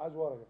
عايز ورقه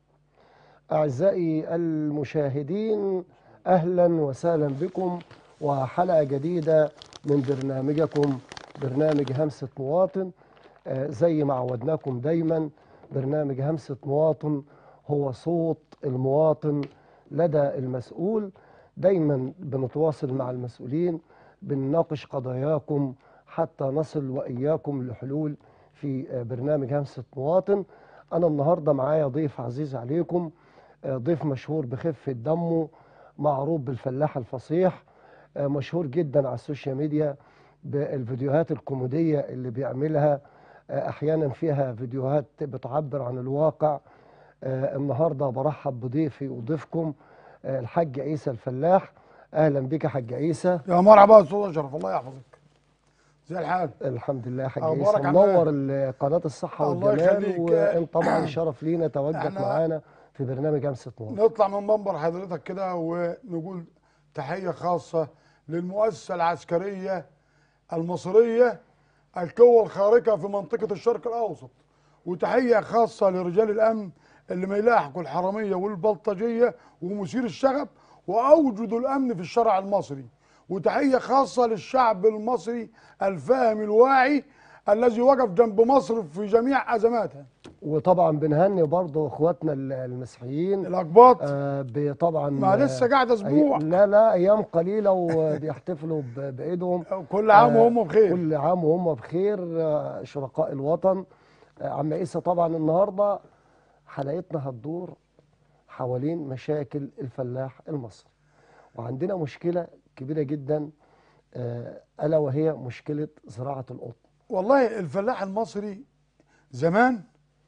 أعزائي المشاهدين أهلا وسهلا بكم وحلقة جديدة من برنامجكم برنامج همسة مواطن آه، زي ما عودناكم دايما برنامج همسة مواطن هو صوت المواطن لدى المسؤول دايما بنتواصل مع المسؤولين بنناقش قضاياكم حتى نصل وإياكم لحلول في آه، برنامج همسة مواطن أنا النهاردة معايا ضيف عزيز عليكم آه، ضيف مشهور بخفة دمه معروف بالفلاح الفصيح آه، مشهور جدا على السوشيال ميديا بالفيديوهات الكوميدية اللي بيعملها آه، أحيانا فيها فيديوهات بتعبر عن الواقع آه، النهاردة برحب بضيفي وضيفكم آه، الحاج عيسى الفلاح أهلا بك يا حاج عيسى يا مرحبا يا استاذ اشرف الله يحفظك زي الحال الحمد لله يا حاج أخبارك عيسى عامل إيه؟ منور ال- قناة الصحة الله والجمال يخليك. وانت طبعا شرف لينا تواجدك إحنا- معانا في برنامج همسة مواطن نطلع من منبر حضرتك كده ونقول تحيه خاصه للمؤسسه العسكريه المصريه القوه الخارقه في منطقه الشرق الاوسط وتحيه خاصه لرجال الامن اللي ما يلاحقوا الحراميه والبلطجيه ومثير الشغب واوجدوا الامن في الشارع المصري وتحيه خاصه للشعب المصري الفاهم الواعي الذي وقف جنب مصر في جميع ازماتها وطبعا بنهني برضه اخواتنا ال- المسيحيين الاقباط آه ب- طبعا ما لسه قاعد اسبوع أي- لا لا ايام قليله وبيحتفلوا ب- بايدهم كل عام آه، وهم بخير كل عام وهم بخير آه، شركاء الوطن آه، عم عيسى طبعا النهارده حلقتنا هتدور حوالين مشاكل الفلاح المصري وعندنا مشكله كبيره جدا آه، الا وهي مشكله زراعه القطن والله الفلاح المصري زمان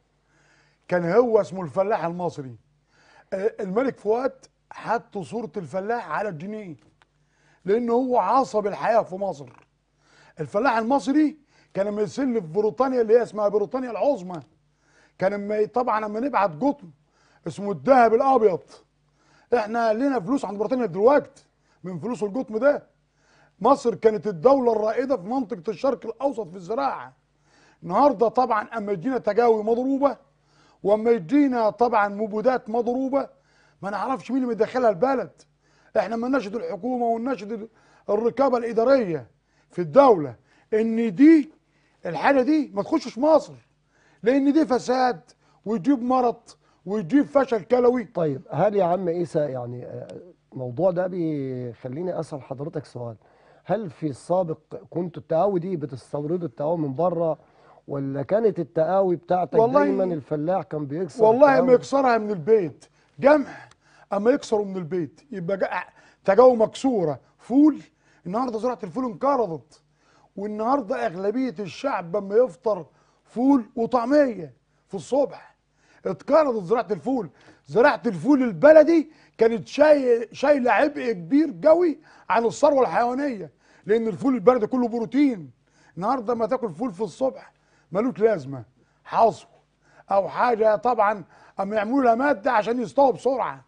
كان هو اسمه الفلاح المصري آه، الملك فؤاد حط صورة الفلاح على الجنيه لأنه هو عصب الحياة في مصر الفلاح المصري كان لما يسل في بريطانيا اللي هي اسمها بريطانيا العظمى كان لما طبعا لما نبعت قطن اسمه الذهب الأبيض احنا لنا فلوس عند بريطانيا دلوقتي من فلوس القطن ده مصر كانت الدولة الرائدة في منطقة الشرق الأوسط في الزراعة النهاردة طبعا أما يجينا تجاوي مضروبة وأما يجينا طبعا مبيدات مضروبة ما نعرفش مين اللي مدخلها البلد احنا ما نناشد الحكومة ونناشد الرقابة الإدارية في الدولة إن دي الحاجة دي ما تخشش مصر لأن دي فساد ويجيب مرض ويجيب فشل كلوي طيب هل يا عم عيسى يعني آه، الموضوع ده بيخليني اسال حضرتك سؤال هل في السابق كنتوا التقاوي دي بتستوردوا التقاوي من بره ولا كانت التقاوي بتاعتك والله- دايما الفلاح كان بيكسر والله ما التقاوي؟ يكسرها من البيت جمح اما يكسروا من البيت يبقى جا- تجاوي مكسوره فول النهارده زراعه الفول انقرضت والنهارده اغلبيه الشعب لما يفطر فول وطعميه في الصبح اتقرضت زراعه الفول زراعه الفول البلدي كانت شاي شايله عبء كبير قوي عن الثروه الحيوانيه لان الفول البلدي كله بروتين النهارده ما تاكل فول في الصبح ملوش لازمه حصو او حاجه طبعا اما يعملوا لها ماده عشان يستووا بسرعه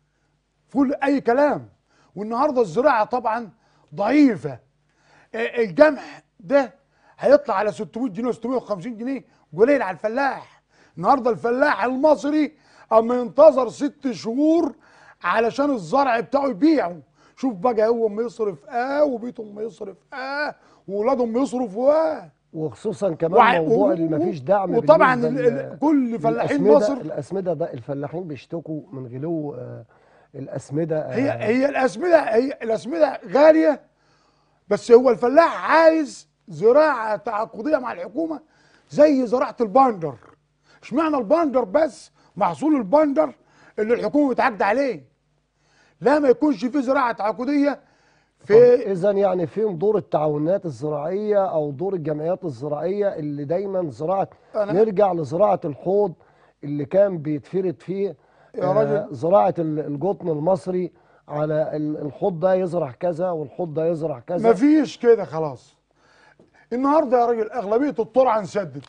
فول اي كلام والنهارده الزراعه طبعا ضعيفه آه، الجمح ده هيطلع على 600 جنيه و650 جنيه قليل على الفلاح النهارده الفلاح المصري اما ينتظر ست شهور علشان الزرع بتاعه يبيعه شوف بقى هو ما يصرف اه وبيته ما يصرف اه واولادهم يصرفوا اه وخصوصا كمان وع- موضوع و- اللي و- مفيش دعم وطبعا بالنسبة ال- لل- ال- كل فلاحين للأسمدة- مصر الاسمده ده الفلاحين بيشتكوا من غلو آه، الاسمده آه، هي هي الاسمده هي الاسمده غاليه بس هو الفلاح عايز زراعه تعاقديه مع الحكومه زي زراعه البندر اشمعنى البندر بس محصول البندر اللي الحكومه بتعاقد عليه لا ما يكونش في زراعه تعاقديه في اذا يعني فين دور التعاونات الزراعيه او دور الجمعيات الزراعيه اللي دايما زراعه أنا- نرجع لزراعه الحوض اللاللي كان بيتفرد فيه يا آه، راجل. زراعه ال- القطن المصري على ال- الحوض ده يزرع كذا والحوض ده يزرع كذا مفيش كده خلاص النهارده يا راجل اغلبيه الطرع انسدد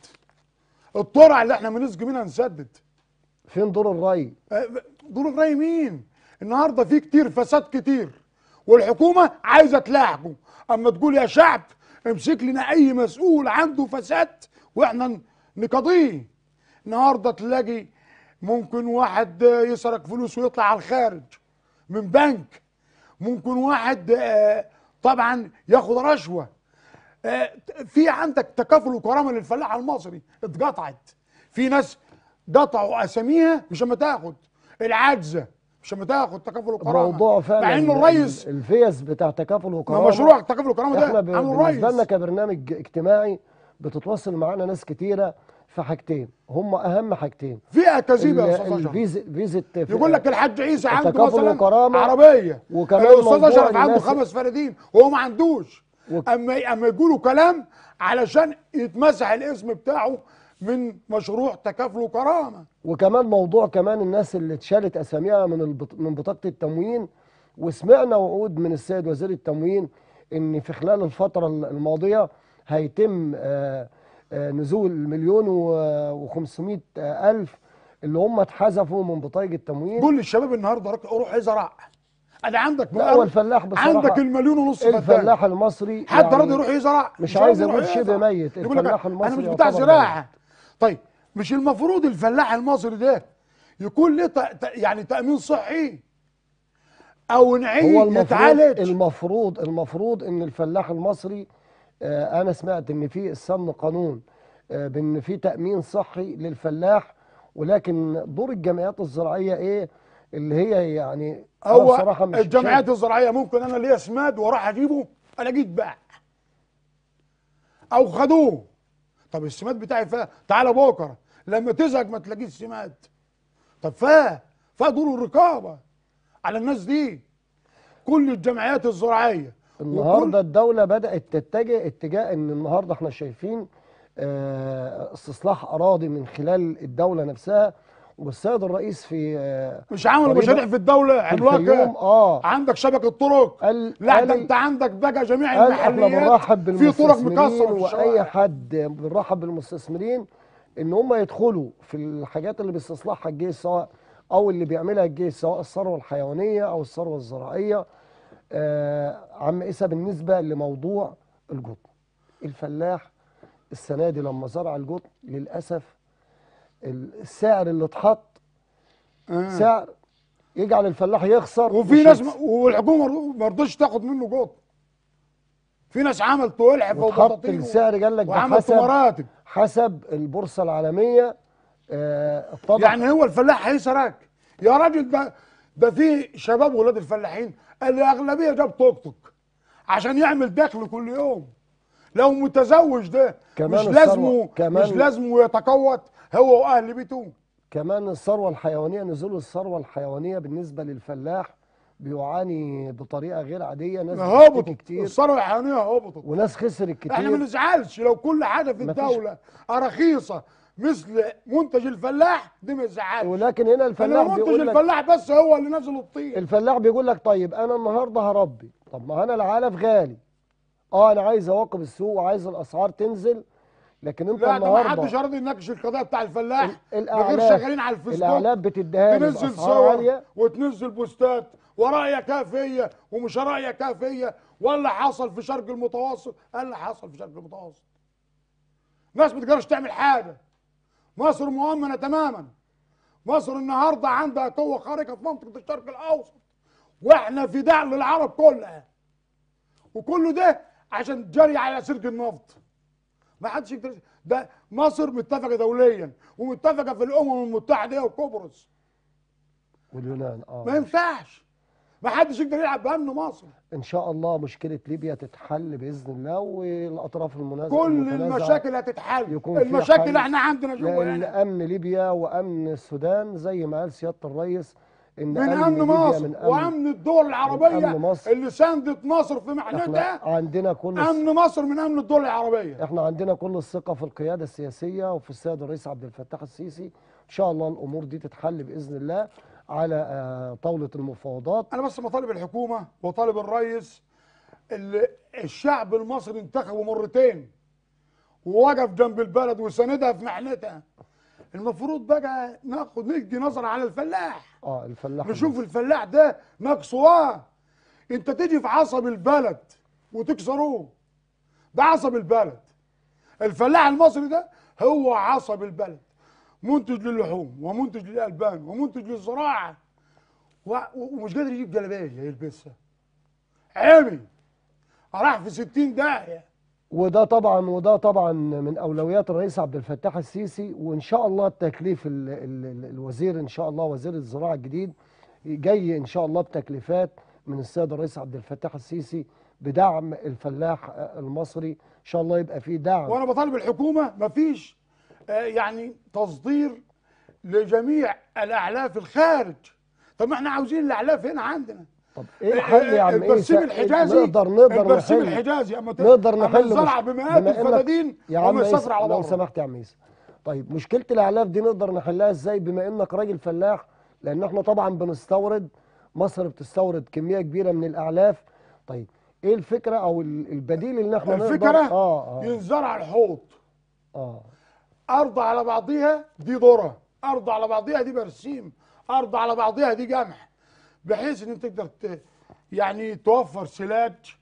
الطرع اللي احنا بنسقي منها انسدد فين دور الري أه، دور الري مين النهارده في كتير فساد كتير والحكومه عايزه تلاحقه اما تقول يا شعب امسك لنا اي مسؤول عنده فساد واحنا ن- نقضيه النهارده تلاقي ممكن واحد آه، يسرق فلوس ويطلع على الخارج من بنك ممكن واحد آه، طبعا ياخد رشوه آه، في عندك تكافل وكرامه للفلاح المصري اتقطعت في ناس قطعوا اساميها مش اما تاخد العجزه مش اما تاخد تكافل وكرامه موضوع فعلا مع ان الرئيس ال- الفيز بتاع تكافل ما وكرامه مشروع تكافل وكرامه ده احنا ب- عامل بالنسبه لنا الرئيس كبرنامج اجتماعي بتتواصل معانا ناس كتيره في حاجتين هم اهم حاجتين في اكاذيب يا ال- استاذ اشرف الفيز فيزة يقول لك الحاج عيسى عنده التكافل مثلا وكرامة عربيه وكمان الاستاذ موضوع اشرف عنده الناس- خمس فردين وهو ما عندوش و- اما اما يقولوا كلام علشان يتمسح الاسم بتاعه من مشروع تكافل وكرامه وكمان موضوع كمان الناس اللي اتشالت اساميها من البط... من بطاقه التموين وسمعنا وعود من السيد وزير التموين ان في خلال الفتره الماضيه هيتم آه، آه، نزول مليون و500 الف اللي هم اتحذفوا من بطايق التموين قول للشباب النهارده رك- روح ازرع انا عندك لا هو الفلاح بصراحه عندك المليون ونص فدان الفلاح المصري حد يعني راضي يروح يزرع مش عايز راضي اقول يروح شبه يزرع. ميت يقول لك الفلاح انا المصري مش بتاع يعتبر زراعه طيب مش المفروض الفلاح المصري ده يكون له ت- ت- يعني تامين صحي او هو نعيم المفروض يتعالج المفروض المفروض ان الفلاح المصري آه، انا سمعت ان في السن قانون آه، بان في تامين صحي للفلاح ولكن دور الجمعيات الزراعيه ايه اللي هي يعني أنا هو بصراحه مش الجمعيات شايف- الزراعيه ممكن انا ليا سماد واروح اجيبه الاقيه اتباع او خدوه طب السماد بتاعي فا تعالى بكره لما تزهق ما تلاقيش سماد طب فا فا دور الرقابه على الناس دي كل الجمعيات الزراعيه النهارده الدوله بدات تتجه اتجاه ان النهارده احنا شايفين آه، استصلاح اراضي من خلال الدوله نفسها والسيد الرئيس في آه، مش عامل قريبا مشاريع في الدوله في الفيوم عملاقه اه عندك شبكه طرق قال لا ده قال- انت عندك بقى جميع قال احنا المحليات بنرحب في طرق بالمستثمرين مكسره في واي الشوارع حد بنرحب بالمستثمرين ان هم يدخلوا في الحاجات اللي بيستصلحها الجيش سواء او اللي بيعملها الجيش سواء الثروه الحيوانيه او الثروه الزراعيه آه عم عيسى بالنسبه لموضوع القطن الفلاح السنه دي لما زرع القطن للاسف السعر اللي اتحط آه. سعر يجعل الفلاح يخسر وفي مش ناس يكسب. م... والحكومه ما رضتش تاخد منه قط في ناس عملت تولع وتحط السعر قال لك ده وعملت حسب مراتب حسب البورصه العالميه آه، اتضح يعني هو الفلاح هيسرق يا راجل ده ده في شباب ولاد الفلاحين الاغلبيه جاب توك توك عشان يعمل دخل كل يوم لو متزوج ده كمان مش الثروة- لازمه كمان- مش لازمه يتقوت هو واهل بيته كمان الثروه الحيوانيه نزول الثروه الحيوانيه بالنسبه للفلاح بيعاني بطريقه غير عاديه ناس بتشتكي هبطت كتير الثروه الحيوانيه هبطت وناس خسرت احنا ما كتير نزعلش لو كل حاجه في مفيش- الدوله رخيصه مثل منتج الفلاح دي ما تزعلش ولكن هنا فلا الفلاح منتج بيقول لك الفلاح بس هو اللي نازل الطين الفلاح بيقول لك طيب انا النهارده هربي طب ما انا العلف غالي اه انا عايز اواكب السوق وعايز الاسعار تنزل لكن انت لا ده ما النهارده حدش راضي يناقش القضيه بتاع الفلاح ال- بغير الأعلاف- شغالين على الفيسبوك الاعلاف بتديها لي تنزل باسعار صور عاليه وتنزل بوستات ورأية كافية ومش رأية كافية ولا حصل في شرق المتوسط قال اللي حصل في شرق المتوسط ناس ما تقدرش تعمل حاجة مصر مؤمنة تماما مصر النهاردة عندها قوة خارقة في منطقة الشرق الأوسط واحنا فداء للعرب كلها وكله ده عشان جري على سلك النفط ما حدش يقدر ده مصر متفقة دوليا ومتفقة في الأمم المتحدة وقبرص واليونان اه ما ينفعش ما حدش يقدر يلعب بأمن مصر ان شاء الله مشكله ليبيا تتحل باذن الله والاطراف المنازعه كل المتنازعة المشاكل هتتحل يكون فيها المشاكل حل. احنا عندنا جوه لان هنا امن ليبيا وامن السودان زي ما قال سياده الرئيس ان من امن ليبيا مصر من امن وامن الدول العربيه أمن مصر. اللي ساندت مصر في احنا محنتها عندنا كل الث- امن مصر من امن الدول العربيه احنا عندنا كل الثقه في القياده السياسيه وفي السيد الرئيس عبد الفتاح السيسي ان شاء الله الامور دي تتحل باذن الله على آه، طاوله المفاوضات انا بس مطالب الحكومه وطالب الرئيس اللي الشعب المصري انتخبه مرتين ووقف جنب البلد وساندها في محنتها المفروض بقى ناخد ندي نظره على الفلاح اه الفلاح نشوف الفلاح ده ناقصه انت تيجي في عصب البلد وتكسروه ده عصب البلد الفلاح المصري ده هو عصب البلد منتج للحوم ومنتج للالبان ومنتج للزراعه و- و- ومش قادر يجيب جلابيه يلبسها عمي راح في 60 داهيه وده طبعا وده طبعا من اولويات الرئيس عبد الفتاح السيسي وان شاء الله التكليف ال ال ال الوزير ان شاء الله وزير الزراعه الجديد جاي ان شاء الله بتكليفات من السيد الرئيس عبد الفتاح السيسي بدعم الفلاح المصري ان شاء الله يبقى فيه دعم وانا بطالب الحكومه مفيش آه، يعني تصدير لجميع الاعلاف الخارج طب ما احنا عاوزين الاعلاف هنا عندنا طب ايه الحل يا عم البرسيم عيسى الحجازي نقدر نقدر البرسيم نحل الحجازي اما ت- نقدر أما نحل الزرع مش- بمئات بما إنك- الفدادين يا وما عم عيسى يسافر على لو بره سمحت يا عم عيسى طيب مشكله الاعلاف دي نقدر نحلها ازاي بما انك راجل فلاح لان احنا طبعا بنستورد مصر بتستورد كميه كبيره من الاعلاف طيب ايه الفكره او ال- البديل اللي احنا نقدر الفكره اه اه ينزرع الحوض اه ارض على بعضيها دي ذره ارض على بعضيها دي برسيم ارض على بعضيها دي قمح بحيث ان انت تقدر ت- يعني توفر سلاج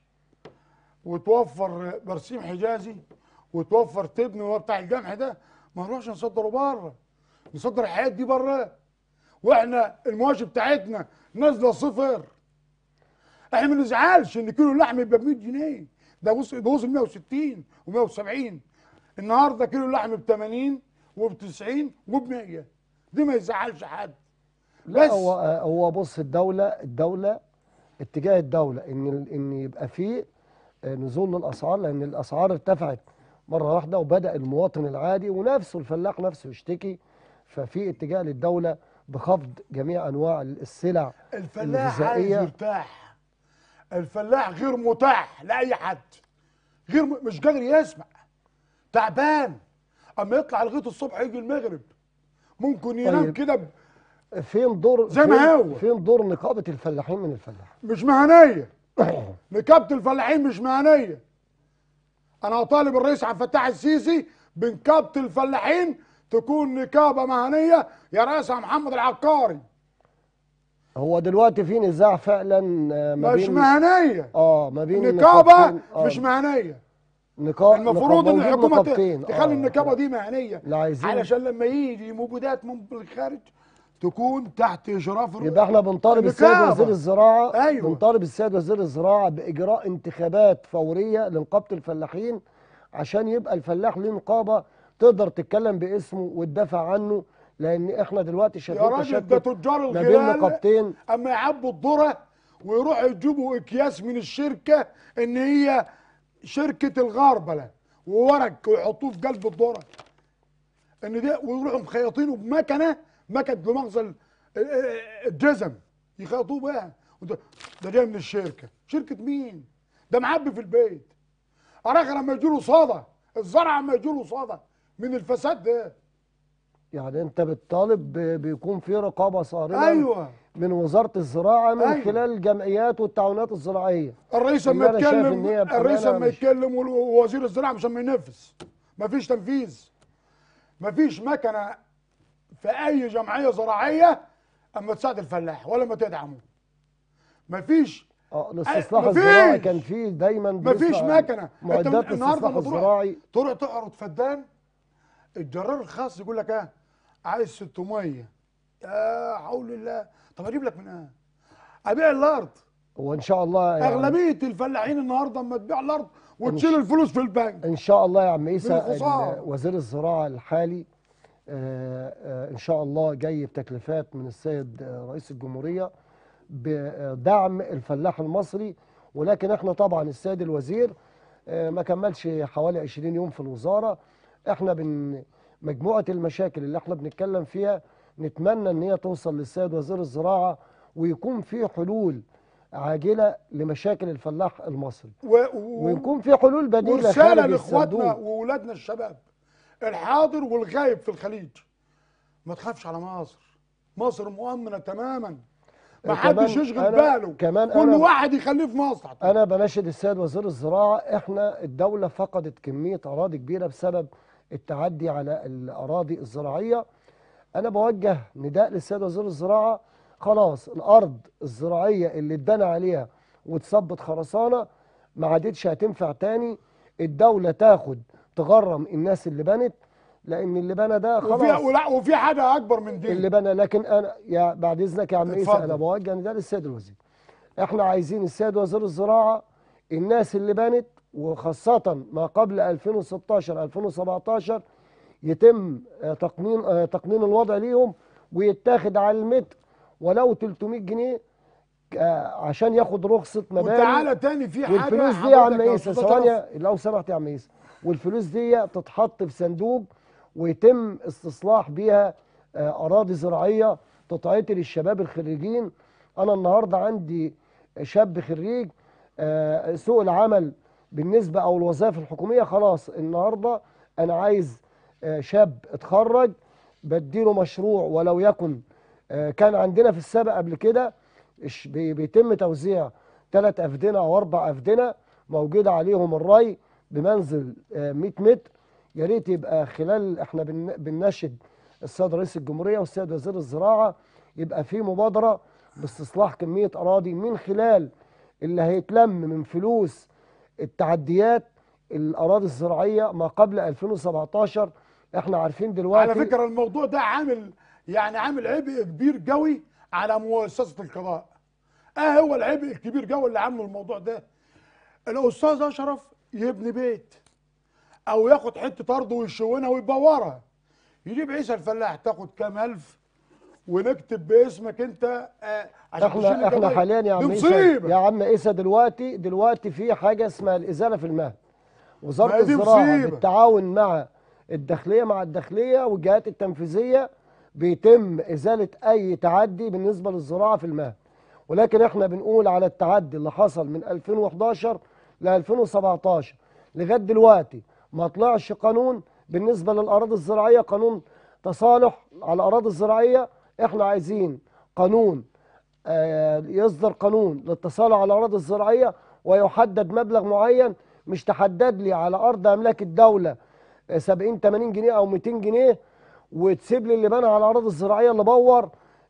وتوفر برسيم حجازي وتوفر تبن وهو بتاع القمح ده ما نروحش نصدره بره نصدر الحاجات دي بره واحنا المواشي بتاعتنا نازله صفر احنا ما نزعلش ان كيلو اللحم يبقى ب 100 جنيه ده وصل ده وصل 160 و170 النهارده كيلو اللحم ب 80 وب 90 وب 100 دي ما يزعلش حد لا بس هو هو بص الدوله الدوله اتجاه الدوله ان ال- ان يبقى في آه، نزول للاسعار لان الاسعار ارتفعت مره واحده وبدا المواطن العادي ونفسه الفلاح نفسه يشتكي ففي اتجاه للدوله بخفض جميع انواع السلع الفلاح عايز الغذائيه يرتاح الفلاح غير متاح لاي حد غير م... مش قادر يسمع تعبان اما يطلع لغايه الصبح يجي المغرب ممكن ينام طيب. كده ب... فين دور زي ما فين- هو. فين دور نقابه الفلاحين من الفلاح مش مهنيه نقابه الفلاحين مش مهنيه انا اطالب الرئيس عبد الفتاح السيسي بنقابه الفلاحين تكون نقابه مهنيه يا رئيسها محمد العقاري هو دلوقتي في نزاع فعلا آه، ما مش بين مهنيه اه ما بين نقابه نقابتين. آه، مش مهنيه نقا... المفروض ان نقاب- موجود الحكومه ت- نقابتين. تخلي آه، النقابه دي مهنيه لا عايزين علشان لما يجي مبيدات من الخارج تكون تحت اشراف الر- يبقى احنا بنطالب السيد النقابة. وزير الزراعه أيوة. بنطالب السيد وزير الزراعه باجراء انتخابات فوريه لنقابه الفلاحين عشان يبقى الفلاح ليه نقابه تقدر تتكلم باسمه وتدافع عنه لان احنا دلوقتي يا شايفين راجل ده تشتت تجار ما بين الغلال نقابتين اما يعبوا الذره ويروحوا يجيبوا اكياس من الشركه ان هي شركه الغربله وورق ويحطوه في قلب الذره ان ده ويروحوا مخيطينه بمكنه مكنه لمؤاخذه ال- الجزم يخيطوه بيها وده ده جاي من الشركه شركه مين ده معبي في البيت اراخر لما يجي له صدى الزرع لما يجي له صدى من الفساد ده يعني انت بتطالب ب- بيكون في رقابه صارمه ايوه من وزاره الزراعه من أيوة. خلال الجمعيات والتعاونات الزراعية الرئيس اللي لما أنا شايف يتكلم إن هي بأمانة الرئيس لما مش- يتكلم وال- ووزير الزراعه مش لما ينفذ مفيش تنفيذ مفيش مكنه في اي جمعيه زراعيه اما تساعد الفلاح ولا ما تدعمه مفيش اه الاستصلاح مفيش. الزراعي كان فيه دايما مفيش بيسمع مكنه انت معدات النهارده الاستصلاح لما تروح الزراعي تروح تعرض فدان الجرار الخاص يقول لك ايه عايز 600 يا حول الله طب اجيب لك من ايه ابيع الارض وان شاء الله يعني اغلبيه الفلاحين النهارده اما تبيع الارض وتشيل الفلوس في البنك ان شاء الله يا عم عيسى الخسارة. ال- وزير الزراعه الحالي آه، آه، ان شاء الله جاي بتكليفات من السيد آه، رئيس الجمهوريه بدعم الفلاح المصري ولكن احنا طبعا السيد الوزير آه، ما كملش حوالي 20 يوم في الوزاره احنا بن مجموعه المشاكل اللي احنا بنتكلم فيها نتمنى ان هي توصل للسيد وزير الزراعه ويكون في حلول عاجله لمشاكل الفلاح المصري و... و... ويكون في حلول بديله ورساله خارج لاخواتنا الصندوق واولادنا الشباب الحاضر والغايب في الخليج ما تخافش على مصر مصر مؤمنه تماما ما كمان حدش يشغل أنا- باله كمان كل أنا- واحد يخليه في مصلحته انا بناشد السيد وزير الزراعه احنا الدوله فقدت كميه اراضي كبيره بسبب التعدي على الاراضي الزراعيه انا بوجه نداء للسيد وزير الزراعه خلاص الارض الزراعيه اللي اتبنى عليها واتثبت خرسانه ما عادتش هتنفع تاني الدوله تاخد تغرم الناس اللي بنت لان اللي بنى ده وفي خلاص ولا وفي حاجه اكبر من دي اللي بنى لكن انا يا بعد اذنك يا عم عيسى اتفضل. انا بوجه ده للسيد الوزير احنا عايزين السيد وزير الزراعه الناس اللي بنت وخاصه ما قبل 2016 2017 يتم آه، تقنين آه، تقنين الوضع ليهم ويتاخد على المتر ولو 300 جنيه آه، عشان ياخد رخصه مباني وتعالى تاني في حاجه والفلوس دي يا عم حضرتك عيسى أستاذ ثواني أشرف، لو سمحت يا عم عيسى والفلوس دي تتحط في صندوق ويتم استصلاح بيها آه، اراضي زراعيه تتعطي للشباب الخريجين انا النهارده عندي شاب خريج آه، سوق العمل بالنسبه او الوظائف الحكوميه خلاص النهارده انا عايز آه، شاب اتخرج بديله مشروع ولو يكن آه، كان عندنا في السابق قبل كده إش- بي- بيتم توزيع ثلاث أفدنة أو أربع أفدنة موجودة عليهم الري بمنزل آه، 100 متر يا ريت يبقى خلال احنا بن- بنناشد السيد رئيس الجمهورية والسيد وزير الزراعة يبقى في مبادرة باستصلاح كمية أراضي من خلال اللي هيتلم من فلوس التعديات الأراضي الزراعية ما قبل 2017 احنا عارفين دلوقتي على فكره الموضوع ده عامل يعني عامل عبء كبير قوي على مؤسسه القضاء اه هو العبء الكبير قوي اللي عامله الموضوع ده الاستاذ اشرف يبني بيت او ياخد حته ارض ويشونها ويبورها يجيب عيسى الفلاح تاخد كام الف ونكتب باسمك انت آه عشان تشيل احنا احنا القضية. حاليا يا عم دي عيسى مصيبه يا عم عيسى دلوقتي دلوقتي في حاجه اسمها الازاله في المهد ما وزاره هي دي الزراعه مصيبة. بالتعاون مع الداخليه مع الداخليه والجهات التنفيذيه بيتم ازاله اي تعدي بالنسبه للزراعه في المهد ولكن احنا بنقول على التعدي اللي حصل من 2011 ل 2017 لغايه دلوقتي ما طلعش قانون بالنسبه للاراضي الزراعيه قانون تصالح على الاراضي الزراعيه احنا عايزين قانون آه، يصدر قانون للتصالح على الاراضي الزراعيه ويحدد مبلغ معين مش تحدد لي على ارض املاك الدوله آه، 70 80 جنيه او 200 جنيه وتسيب لي اللي بنى على الاراضي الزراعيه اللي بور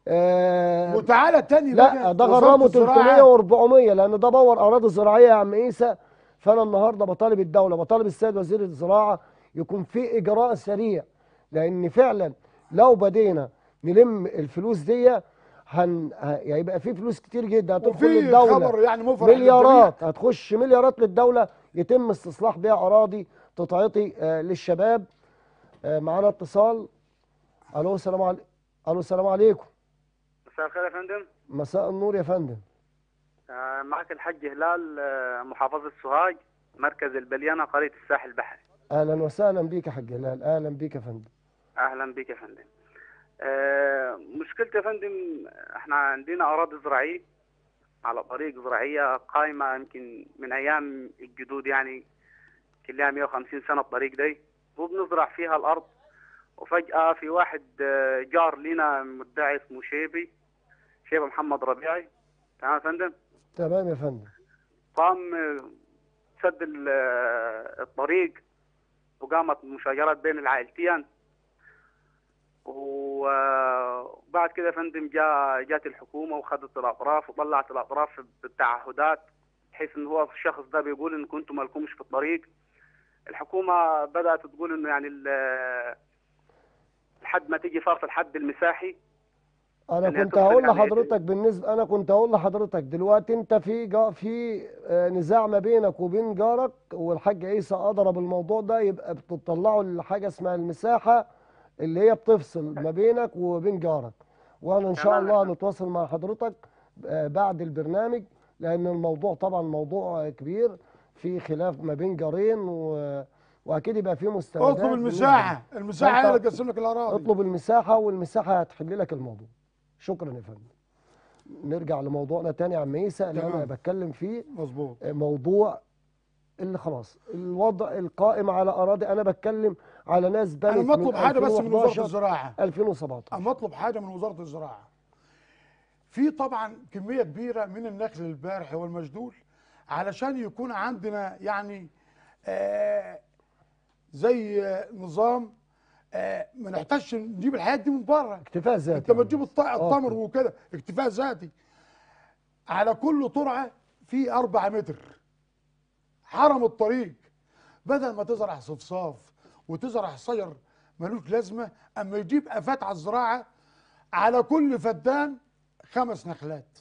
آه، وتعالى تاني لا بقى ده وزارة غرامه الزراعة 300 و400 لان ده بور اراضي زراعيه يا عم عيسى فانا النهارده بطالب الدوله بطالب السيد وزير الزراعه يكون في اجراء سريع لان فعلا لو بدينا نلم الفلوس دي هن ه- هيبقى في فلوس كتير جدا هتدخل وفي للدوله خبر يعني مفرح للجميع. مليارات هتخش مليارات للدوله يتم استصلاح بيها اراضي تتعطي آه، للشباب آه، معانا اتصال الو السلام عليكم الو السلام عليكم مساء الخير يا فندم مساء النور يا فندم آه، معك الحاج هلال آه، محافظة سوهاج مركز البليانة قرية الساحل البحري اهلا وسهلا بيك يا حاج هلال اهلا بيك يا فندم أهلا بك يا فندم آه، مشكلتي يا فندم احنا عندنا أراضي زراعية على طريق زراعية قائمة يمكن من أيام الجدود يعني كلها 150 سنة الطريق دي وبنزرع فيها الأرض وفجأة في واحد آه، جار لنا مدعي اسمه شيبي شيبة محمد ربيعي تمام يا فندم تمام يا فندم قام سد ال- الطريق وقامت مشاجرات بين العائلتين وبعد كده يا فندم جاء جات الحكومه وخدت الاطراف وطلعت الاطراف بالتعهدات بحيث ان هو الشخص ده بيقول ان كنتم مالكمش في الطريق الحكومه بدات تقول انه يعني ال- لحد ما تيجي فرض الحد المساحي انا اللي كنت هتدخل هقول يعني إيه؟ لحضرتك بالنسبه انا كنت هقول لحضرتك دلوقتي انت في جا في آه، نزاع ما بينك وبين جارك والحاج عيسى ادرى بالموضوع ده يبقى بتطلعوا لحاجه اسمها المساحه اللي هي بتفصل ما بينك وبين جارك وانا ان شاء تمام يا الله فندم. نتواصل مع حضرتك آه، بعد البرنامج لان الموضوع طبعا موضوع كبير في خلاف ما بين جارين و... واكيد يبقى في مستندات اطلب بالنسبة المساحه المساحه هي فأنت اللي تقسم لك الاراضي اطلب المساحة والمساحة هتحل لك الموضوع شكرا يا فندم نرجع لموضوعنا تاني يا عم عيسى اللي انا تمام. بتكلم فيه مظبوط موضوع اللي خلاص الوضع القائم على اراضي انا بتكلم على ناس بنت انا مطلب من حاجه بس من وزاره 2011 الزراعه 2017 انا مطلب حاجه من وزاره الزراعه في طبعا كميه كبيره من النخل البارح والمجدول علشان يكون عندنا يعني آه زي آه، نظام آه ما نحتاجش نجيب الحاجات دي من بره اكتفاء ذاتي انت ما يا تجيب عم الط- آه، التمر وكده اكتفاء ذاتي على كل ترعه في أربعة متر حرم الطريق بدل ما تزرع صفصاف وتزرع شجر ملوش لازمه اما يجيب افات على الزراعه على كل فدان خمس نخلات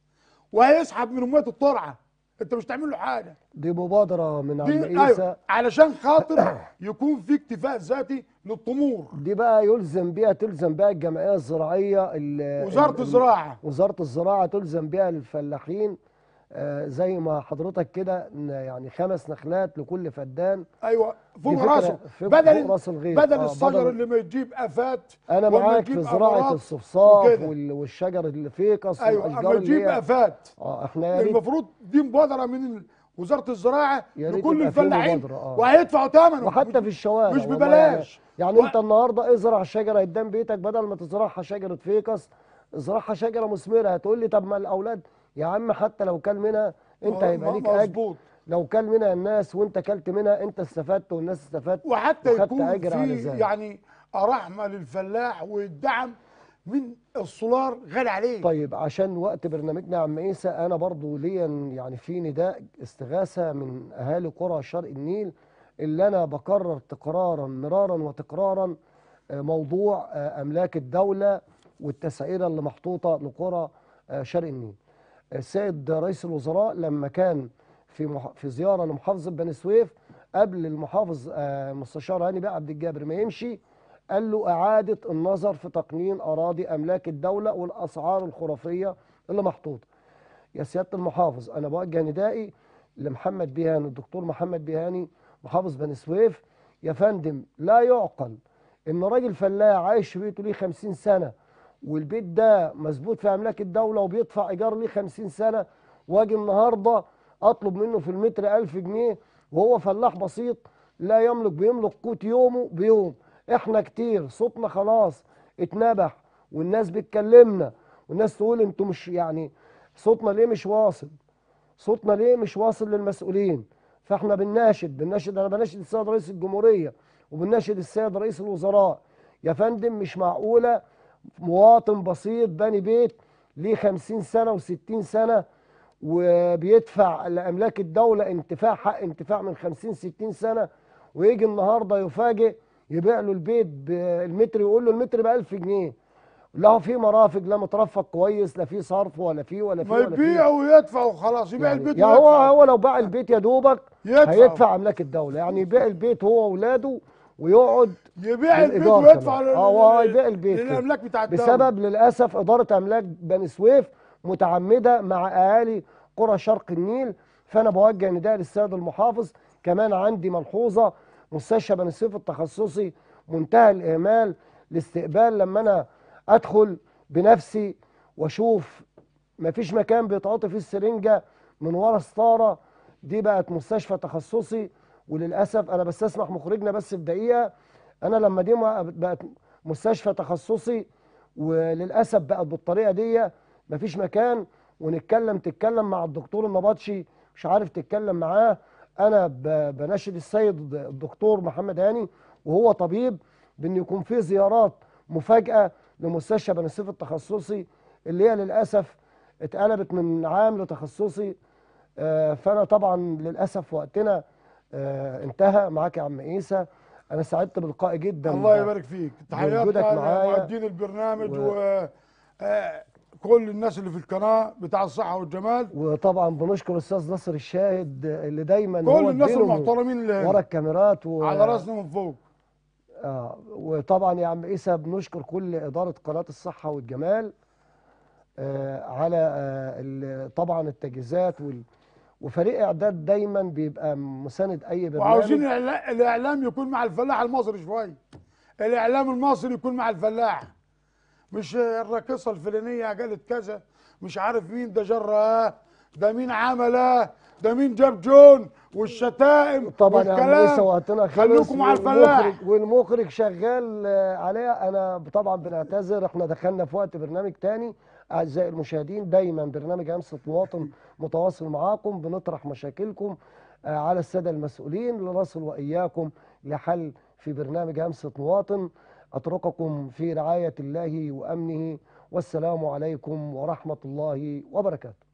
وهيسحب من اميه الطرعه انت مش تعمل له حاجه دي مبادره من عم دي عيسى ايوه علشان خاطر يكون في اكتفاء ذاتي للطمور دي بقى يلزم بيها تلزم بيها الجمعيه الزراعيه ال- وزاره ال- الزراعه وزاره الزراعه تلزم بيها الفلاحين آه، زي ما حضرتك كده إن يعني خمس نخلات لكل فدان ايوه فوق دي فكرة راسه فوق- بدل فوق راس الغيط. بدل آه، الشجر بدل- اللي ما يجيب افات انا وأما معاك يجيب في زراعه أمراض الصفصاف وكده. وال- والشجر الفيكس ايوه والاشجار اما اللي يجيب هي افات اه احنا يا ريت المفروض دي مبادره من وزاره الزراعه يا ريت لكل يبقى في الفلاحين مبادرة، آه. وهيدفعوا ثمنه وحتى في الشوارع مش والله ببلاش. يعني, و- يعني انت النهارده ازرع شجره قدام بيتك بدل ما تزرعها شجره فيكس ازرعها شجره مثمره هتقول لي طب ما الاولاد يا عم حتى لو كل منها انت ما- هيبقى ما- ليك اجر مظبوط لو كل منها الناس وانت كلت منها انت استفدت والناس استفدت وحتى وخدت يكون أجر على في ذلك. يعني رحمه للفلاح والدعم من السولار غالي عليه طيب عشان وقت برنامجنا يا عم عيسى انا برضو ليا يعني في نداء استغاثه من اهالي قرى شرق النيل اللي انا بكرر تكرارا مرارا وتكرارا آه، موضوع آه، املاك الدوله والتسعيره اللي محطوطه لقرى آه، شرق النيل. السيد رئيس الوزراء لما كان في مح- في زياره لمحافظه بني سويف قبل المحافظ آه، المستشار هاني بقى عبد الجابر ما يمشي قال له اعاده النظر في تقنين اراضي املاك الدوله والاسعار الخرافيه اللي محطوطه. يا سياده المحافظ انا بوجه ندائي لمحمد بيهاني الدكتور محمد بيهاني محافظ بني سويف يا فندم لا يعقل ان راجل فلاح عايش في بيته ليه 50 سنه والبيت ده مظبوط في املاك الدوله وبيدفع ايجار ليه 50 سنه واجي النهارده اطلب منه في المتر 1000 جنيه وهو فلاح بسيط لا يملك بيملك قوت يومه بيوم احنا كتير صوتنا خلاص اتنبح والناس بتكلمنا والناس تقول انتوا مش يعني صوتنا ليه مش واصل صوتنا ليه مش واصل للمسؤولين فاحنا بنناشد بنناشد انا بناشد السيد رئيس الجمهوريه وبنناشد السيد رئيس الوزراء يا فندم مش معقوله مواطن بسيط بني بيت ليه 50 سنه و60 سنه وبيدفع لاملاك الدوله انتفاع حق انتفاع من 50 60 سنه ويجي النهارده يفاجئ يبيع له البيت بالمتر يقول له المتر ب 1000 جنيه لا هو في مرافق لا مترفق كويس لا في صرف ولا في ولا في ما ولا في يبيع ويدفع وخلاص يبيع يعني, البيت يعني هو ويدفع. هو لو باع البيت يا دوبك يدفع. هيدفع املاك الدوله يعني يبيع البيت هو واولاده ويقعد يبيع البيت بالإيجار ويدفع كمان. لل- اه هو هيبيع البيت كده. للاملاك بتاع الدوله بسبب للاسف اداره املاك بني سويف متعمده مع اهالي قرى شرق النيل فانا بوجه نداء للسيد المحافظ كمان عندي ملحوظه مستشفى بني سويف التخصصي منتهى الاهمال الاستقبال لما انا ادخل بنفسي واشوف مفيش مكان بيتعاطي فيه السرنجه من ورا ستاره دي بقت مستشفى تخصصي وللاسف انا بستسمح مخرجنا بس في دقيقه انا لما دي ما- بقت مستشفى تخصصي وللاسف بقت بالطريقه دي مفيش مكان ونتكلم تتكلم مع الدكتور النبطشي مش عارف تتكلم معاه انا ب- بناشد السيد الدكتور محمد هاني وهو طبيب بان يكون في زيارات مفاجاه لمستشفى بني سويف التخصصي اللي هي للاسف اتقلبت من عام لتخصصي آه، فانا طبعا للاسف وقتنا آه، انتهى معاك يا عم عيسى انا سعدت بلقائي جدا الله يبارك فيك بوجودك تحياتنا معايا. لمؤدين البرنامج و- و, آه، كل الناس اللي في القناه بتاع الصحه والجمال وطبعا بنشكر الاستاذ ناصر الشاهد اللي دايما كل هو الناس الدين المحترمين اللي ورا هنا الكاميرات و... على راسنا من فوق آه وطبعا يا عم عيسى بنشكر كل اداره قناه الصحه والجمال آه على آه ال- طبعا التجهيزات وال... وفريق اعداد دايما بيبقى مساند اي برنامج وعاوزين الإعلا- الاعلام يكون مع الفلاح المصري شويه الاعلام المصري يكون مع الفلاح مش الراقصه الفلانيه قالت كذا مش عارف مين ده جرى ده مين عمل ده مين جاب جون والشتائم طبعا يا عم والكلام. عيسى وقتنا خلص خليكم مع الفلاح. والمخرج, والمخرج شغال آه، عليها انا طبعا بنعتذر احنا دخلنا في وقت برنامج تاني اعزائي المشاهدين دايما برنامج امس مواطن متواصل معاكم بنطرح مشاكلكم آه، على الساده المسؤولين لنصل واياكم لحل في برنامج همسه مواطن اترككم في رعايه الله وامنه والسلام عليكم ورحمه الله وبركاته